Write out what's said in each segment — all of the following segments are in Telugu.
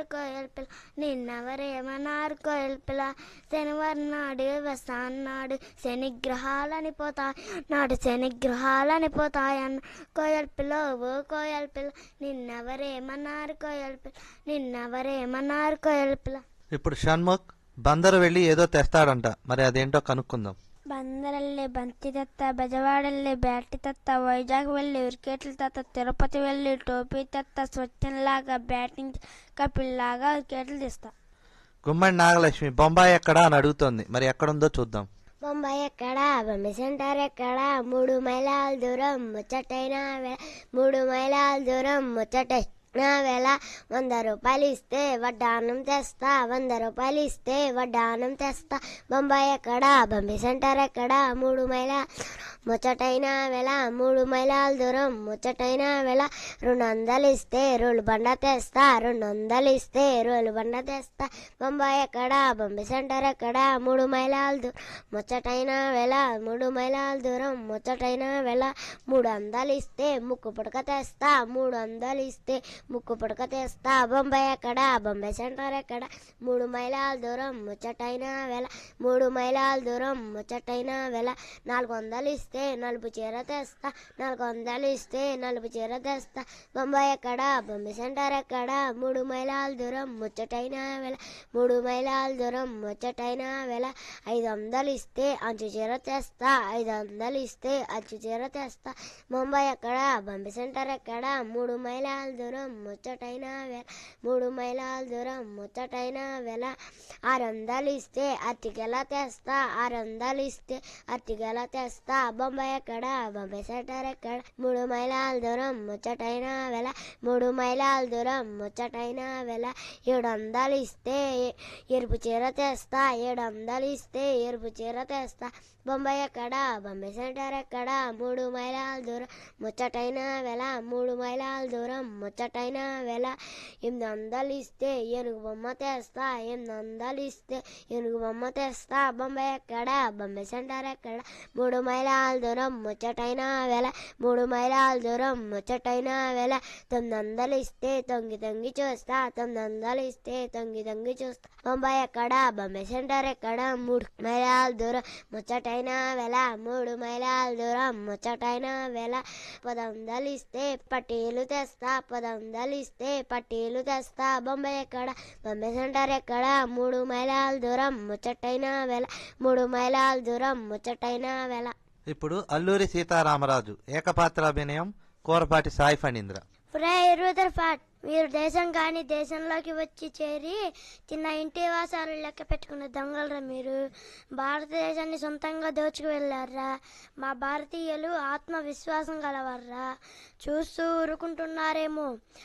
కోయల్ పిల్ల నిన్నెవరేమన్నారు కోయల్ పిల్ల శనివారం నాడు వస్తాన్నాడు శనిగ్రహాలని పోతాయి నాడు శనిగ్రహాలని పోతాయన్న కోయల్ పిల్ల ఓ కోయల్ పిల్ల నిన్నెవరేమన్నారు కోయల్ పిల్ల నిన్నెవరేమన్నారు కోయల్ పిల్ల ఇప్పుడు షణ్ముఖ్ బందరు వెళ్ళి ఏదో తెస్తాడంట మరి అదేంటో కనుక్కుందాం బందరల్లి బంతి తత్త బెజవాడల్లి బ్యాటి తత్త వైజాగ్ వెళ్ళి వికెట్లు తత్త తిరుపతి వెళ్ళి టోపీ తత్త స్వచ్ఛంలాగా బ్యాటింగ్ కపిల్లాగా వికెట్లు తీస్తా గుమ్మడి నాగలక్ష్మి బొంబాయి ఎక్కడా అని అడుగుతోంది మరి ఎక్కడుందో చూద్దాం బొంబాయి ఎక్కడ బొంబాయి సెంటర్ ఎక్కడ మూడు మైలాల దూరం ముచ్చటైన వేళ మూడు మైలాల దూరం ముచ్చటైన వేళ వంద రూపాయలు ఇస్తే వడ్డానం తెస్తా వంద రూపాయలు ఇస్తే వడ్డానం తెస్తా బొంబాయి ఎక్కడ బొంబాయి సెంటర్ ఎక్కడ మూడు మైల ముచ్చటైన వేళ మూడు మైలాల దూరం ముచ్చటైన వేళ రెండు వందలు ఇస్తే రోలు బండ తెస్తా రెండు వందలు ఇస్తే రోలు బండ తెస్తా బొంబాయి ఎక్కడ బొంబాయి సెంటర్ ఎక్కడ మూడు మైలాల దూరం ముచ్చటైన వేళ మూడు మైలాల దూరం ముచ్చటైన వేళ మూడు వందలు ఇస్తే ముక్కు పుడక తెస్తా మూడు వందలు ఇస్తే ముక్కు పుడక తెస్తా బొంబాయి ఎక్కడ బొంబాయి సెంటర్ ఎక్కడ మూడు మైలాల దూరం ముచ్చటైన వేళ మూడు మైలాల దూరం ముచ్చటైన వేళ నాలుగు వందలు ఇస్తే నలుపు చీర తెస్తా నాలుగు వందలు ఇస్తే నలుపు చీర తెస్తా బొంబాయి ఎక్కడ బొంబాయి సెంటర్ ఎక్కడ మూడు మైలాల దూరం ముచ్చటైన వేళ మూడు మైలాల దూరం ముచ్చటైన వేళ ఐదు వందలు ఇస్తే అంచు చీర తెస్తా ఐదు వందలు ఇస్తే అంచు చీర తెస్తా ముంబై ఎక్కడ బొంబాయి సెంటర్ ఎక్కడ మూడు మైలాల దూరం ముచ్చటైన వేళ మూడు మైలాల దూరం ముచ్చటైన వేళ ఆరు వందలు ఇస్తే అరటికెల తెస్తా ఆరు వందలు ఇస్తే అరటికెల తెస్తా బొంబాయి ఎక్కడ బొంబాయి సెంటర్ ఎక్కడ మూడు మైలాల దూరం ముచ్చటైన వేళ మూడు మైలాల దూరం ముచ్చటైన వేళ ఏడు వందలు ఇస్తే ఎరుపు చీర తెస్తా ఏడు వందలు ఇస్తే ఎరుపు చీర తెస్తా బొంబాయి ఎక్కడ బొంబాయి సెంటర్ ఎక్కడ మూడు మైలాల దూరం ముచ్చటైన వేళ మూడు మైలాల దూరం ముచ్చటైన వేళ ఎనిమిది వందలు ఇస్తే ఏనుగు బొమ్మ తెస్తా ఎనిమిది వందలు ఇస్తే ఏనుగు బొమ్మ తెస్తా బొంబాయి ఎక్కడ బొంబాయి సెంటర్ ఎక్కడ మూడు మైలాల దూరం ముచ్చటైన వేళ మూడు మైలాల దూరం ముచ్చటైన వేళ తొమ్మిది వందలు ఇస్తే తొంగి తొంగి చూస్తా తొమ్మిది వందలు ఇస్తే తొంగి తొంగి చూస్తా బొంబాయి ఎక్కడ బొంబాయి సెంటర్ ఎక్కడ మూడు మైలాల దూరం ముచ్చటైన వేళ మూడు మైలాల దూరం ముచ్చటైన వేళ పది వందలు ఇస్తే పట్టీలు తెస్తా పది వందలు ఇస్తే పట్టీలు తెస్తా బొంబాయి ఎక్కడ బొంబాయి సెంటర్ ఎక్కడ మూడు మైలాల దూరం ముచ్చటైన వేళ మూడు మైలాల దూరం ముచ్చటైన వేళ ఇప్పుడు అల్లూరి సీతారామరాజు ఏకపాత్రాభినయం కూరపాటి సాయి ఫణీంద్ర ఫ్రై రూదర్ఫాట్ మీరు దేశం కానీ దేశంలోకి వచ్చి చేరి చిన్న ఇంటి వాసాలు లెక్క పెట్టుకున్న దొంగలరా మీరు భారతదేశాన్ని సొంతంగా దోచుకు వెళ్ళారా మా భారతీయులు ఆత్మవిశ్వాసం గలవర్రా చూస్తూ ఊరుకుంటున్నారేమో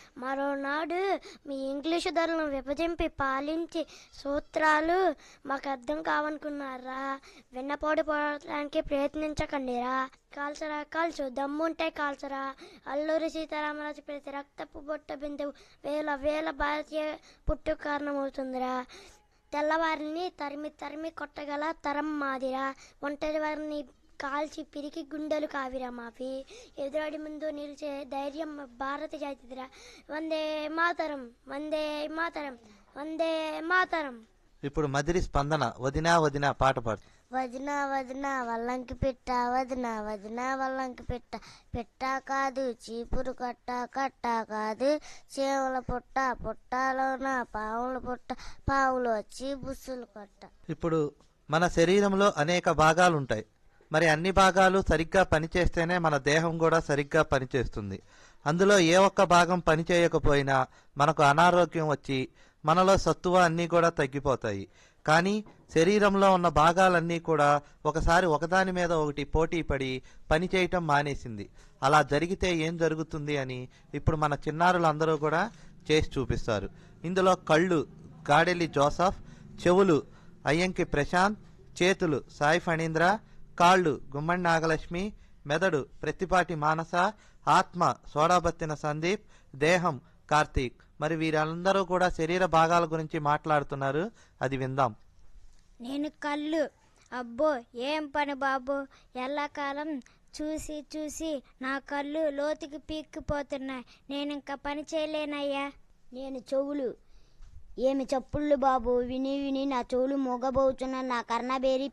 మరోనాడు మీ ఇంగ్లీషు ధరలను విభజింపి పాలించి సూత్రాలు మాకు అర్థం కావనుకున్నారా వెన్నపోటు పోవడానికి ప్రయత్నించకండిరా కాల్చరా కాల్చు దమ్ముంటే కాల్చరా అల్లూరి సీతారామరాజు ప్రతి రక్తపు బొట్ట బిందువు వేల వేల భారతీయ పుట్టు కారణమవుతుందిరా తెల్లవారిని తరిమి తరిమి కొట్టగల తరం మాదిరా ఒంటరి వారిని కాల్చి పిరికి గుండెలు కావిరా మావి ఎదురాడి ముందు నిలిచే ధైర్యం భారత జాతిదిరా వందే మాతరం వందే మాతరం వందే మాతరం ఇప్పుడు మదిరి స్పందన వదినా వదినా పాట పాడు వదిన వదిన వల్లంకి పెట్ట వదిన వదిన వల్లంకి పెట్ట పెట్ట కాదు చీపురు కట్ట కట్ట కాదు చేవుల పుట్ట పుట్టలోన పావుల పుట్ట పావులు వచ్చి బుస్సులు కట్ట ఇప్పుడు మన శరీరంలో అనేక భాగాలు ఉంటాయి మరి అన్ని భాగాలు సరిగ్గా పనిచేస్తేనే మన దేహం కూడా సరిగ్గా పనిచేస్తుంది అందులో ఏ ఒక్క భాగం పనిచేయకపోయినా మనకు అనారోగ్యం వచ్చి మనలో సత్తువ అన్నీ కూడా తగ్గిపోతాయి కానీ శరీరంలో ఉన్న భాగాలన్నీ కూడా ఒకసారి ఒకదాని మీద ఒకటి పోటీ పడి పనిచేయటం మానేసింది అలా జరిగితే ఏం జరుగుతుంది అని ఇప్పుడు మన చిన్నారులందరూ కూడా చేసి చూపిస్తారు ఇందులో కళ్ళు గాడెల్లి జోసఫ్ చెవులు అయ్యంకి ప్రశాంత్ చేతులు సాయి ఫణీంద్ర కాళ్ళు గుమ్మడి నాగలక్ష్మి మెదడు ప్రతిపాటి మానస ఆత్మ సోడాబత్తిన సందీప్ దేహం కార్తీక్ మరి వీరందరూ కూడా శరీర భాగాల గురించి మాట్లాడుతున్నారు అది విందాం నేను కళ్ళు అబ్బో ఏం పని బాబు ఎల్లకాలం చూసి చూసి నా కళ్ళు లోతుకి పీక్కుపోతున్నాయి నేను ఇంకా పని చేయలేనయ్యా నేను చెవులు ఏమి చెప్పుళ్ళు బాబు విని విని నా చెవులు మూగబోచున్న నా కర్ణబేరి